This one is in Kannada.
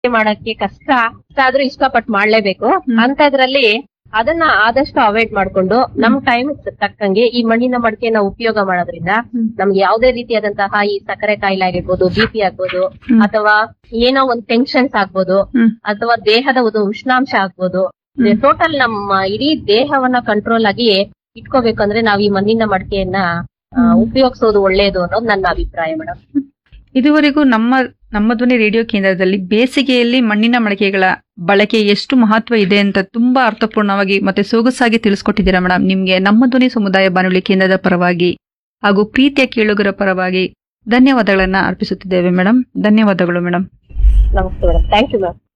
ಮಾಡಕ್ಕೆ ಕಷ್ಟ ಕಷ್ಟ ಆದ್ರೂ ಇಷ್ಟಪಟ್ಟು ಮಾಡ್ಲೇಬೇಕು ಅಂತದ್ರಲ್ಲಿ ಅದನ್ನ ಆದಷ್ಟು ಅವಾಯ್ಡ್ ಮಾಡ್ಕೊಂಡು ನಮ್ ಟೈಮ್ ತಕ್ಕಂಗೆ ಈ ಮಣ್ಣಿನ ಮಡಿಕೆನ ಉಪಯೋಗ ಮಾಡೋದ್ರಿಂದ ಹ್ಮ್. ನಮ್ಗೆ ಯಾವ್ದೇ ರೀತಿಯಾದಂತಹ ಈ ಸಕ್ಕರೆ ಕಾಯಿಲೆ ಆಗಿರ್ಬೋದು ಬಿ ಪಿ ಆಗ್ಬೋದು ಹ್ಮ್. ಅಥವಾ ಏನೋ ಒಂದ್ ಟೆನ್ಷನ್ಸ್ ಆಗ್ಬೋದು ಹ್ಮ್. ಅಥವಾ ದೇಹದ ಒಂದು ಉಷ್ಣಾಂಶ ಆಗ್ಬೋದು ಹ್ಮ್. ಟೋಟಲ್ ನಮ್ಮ ಇಡೀ ದೇಹವನ್ನ ಕಂಟ್ರೋಲ್ ಆಗಿ ಇಟ್ಕೋಬೇಕು ಅಂದ್ರೆ ನಾವ್ ಈ ಮಣ್ಣಿನ ಮಡಿಕೆಯನ್ನ ಆ, ಹ್ಮ್. ಉಪಯೋಗಿಸೋದು ಒಳ್ಳೇದು ಅನ್ನೋದು ನನ್ನ ಅಭಿಪ್ರಾಯ ಮೇಡಮ್ ಇದುವರೆಗೂ ನಮ್ಮ ನಮ್ಮ ಧ್ವನಿ ರೇಡಿಯೋ ಕೇಂದ್ರದಲ್ಲಿ ಬೇಸಿಗೆಯಲ್ಲಿ ಮಣ್ಣಿನ ಮಡಿಕೆಗಳ ಬಳಕೆ ಎಷ್ಟು ಮಹತ್ವ ಇದೆ ಅಂತ ತುಂಬಾ ಅರ್ಥಪೂರ್ಣವಾಗಿ ಮತ್ತೆ ಸೊಗಸಾಗಿ ತಿಳಿಸ್ಕೊಟ್ಟಿದ್ದೀರಾ ಮೇಡಮ್ ನಿಮ್ಗೆ ನಮ್ಮ ಧ್ವನಿ ಸಮುದಾಯ ಬಾನುಲಿ ಕೇಂದ್ರದ ಪರವಾಗಿ ಹಾಗೂ ಪ್ರೀತಿಯ ಕೇಳುಗರ ಪರವಾಗಿ ಧನ್ಯವಾದಗಳನ್ನ ಅರ್ಪಿಸುತ್ತಿದ್ದೇವೆ ಮೇಡಮ್ ಧನ್ಯವಾದಗಳು ಮೇಡಮ್ ನಮಸ್ತೆ ಮೇಡಮ್ ಥ್ಯಾಂಕ್ ಯು ಮ್ಯಾಮ್